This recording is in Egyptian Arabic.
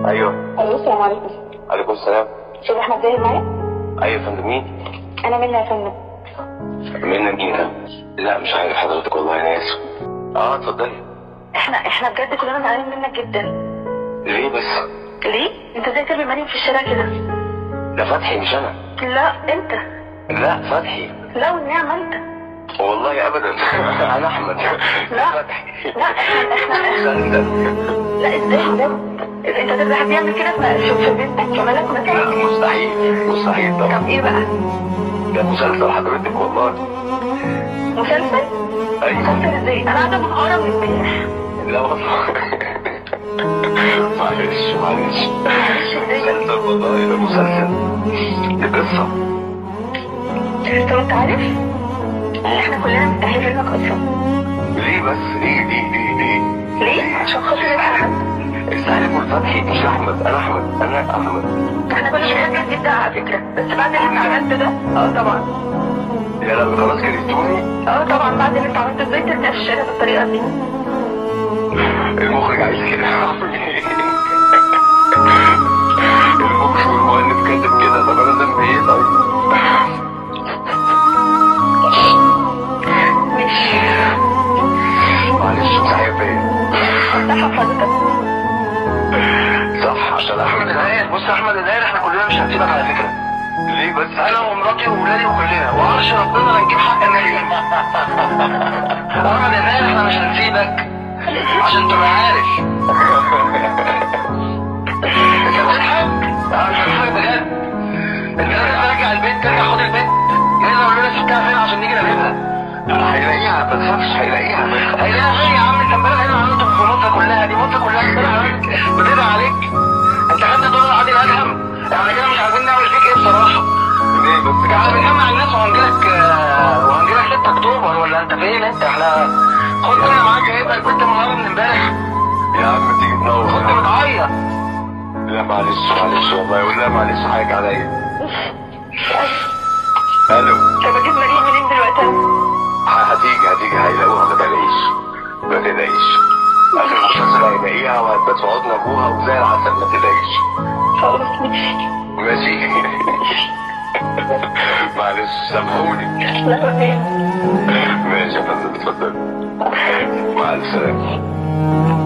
ايوه الو السلام عليكم عليكم السلام استاذ احمد زاهر معايا ايوه يا فندم مين انا منى يا فندم منا مين ده لا مش عارف حضرتك والله انا اسف اه اتفضلي احنا احنا بجد كلنا زعلانين منك جدا ليه بس ليه انت ازاي ترمي مريم في الشارع كده ده فتحي مش انا لا انت لا فتحي لا والنعمه انت والله ابدا انا احمد لا فتحي لا احنا احنا مسلسل لا ازاي بجد انت تبقى حد يعمل كده في في بنتك كمالك لا مكانك مستحيل مستحيل طبعا طب ايه بقى ده مسلسل حضرتك والله مسلسل ايوه مسلسل ازاي انا قاعده منهاره من امبارح لا والله معلش معلش معلش ازاي مسلسل والله ده مسلسل دي قصه طب انت عارف احنا كلنا مستحيل لك اصلا ليه بس ليه ليه ليه ليه ليه عشان خاطر انت احمد السالم والفتحي مش احمد انا احمد انا احمد احنا كنا بنحبك جدا على فكره بس بعد اللي انت عملته ده اه طبعا يا لا خلاص كرهتوني اه طبعا بعد اللي انت عملته ازاي ترجع الشارع بالطريقه دي المخرج عايز كده المخرج والمؤلف كاتب كده طب انا ذنبي ايه طيب مش معلش مش عارف ايه صح حضرتك صح عشان احمد الهيئ بص يا احمد الهيئ احنا كلنا مش هنسيبك على فكره ليه بس انا ومراتي وولادي وكلنا وعرش ربنا لا نجيب حق النبي احمد الهيئ احنا مش هنسيبك عشان تبقى عارف انت بتضحك انا مش بضحك بجد انت لازم ترجع البيت ترجع خد البيت يلا قول لنا سبتها فين عشان نيجي نجيبها هيلاقيها ما تخافش هيلاقيها هيلاقيها فين يا عم انت امبارح هنا عملت في مصر كلها دي مصر كلها بتدعي عليك بتدعي عليك انت خدت دور عادل ادهم احنا كده مش عايزين نعمل فيك ايه بصراحه ليه بس احنا بنجمع الناس وهنجيلك آه، وهنجيلك 6 اكتوبر ولا انت فين انت احنا خد انا معاك هيبقى البنت منهارة من امبارح يا عم تيجي تنور كنت بتعيط لا معلش معلش والله ولا معلش حاجة عليا الو طب اجيب مريم منين دلوقتي هتيجي هتيجي هيلاقوها ما تقلقيش ما تقلقيش اخر المسلسل هيلاقيها وهتبات في حضن ابوها وزي العسل ما تقلقيش خلاص ماشي ماشي معلش سامحوني لا فين ماشي يا فندم اتفضل مع السلامة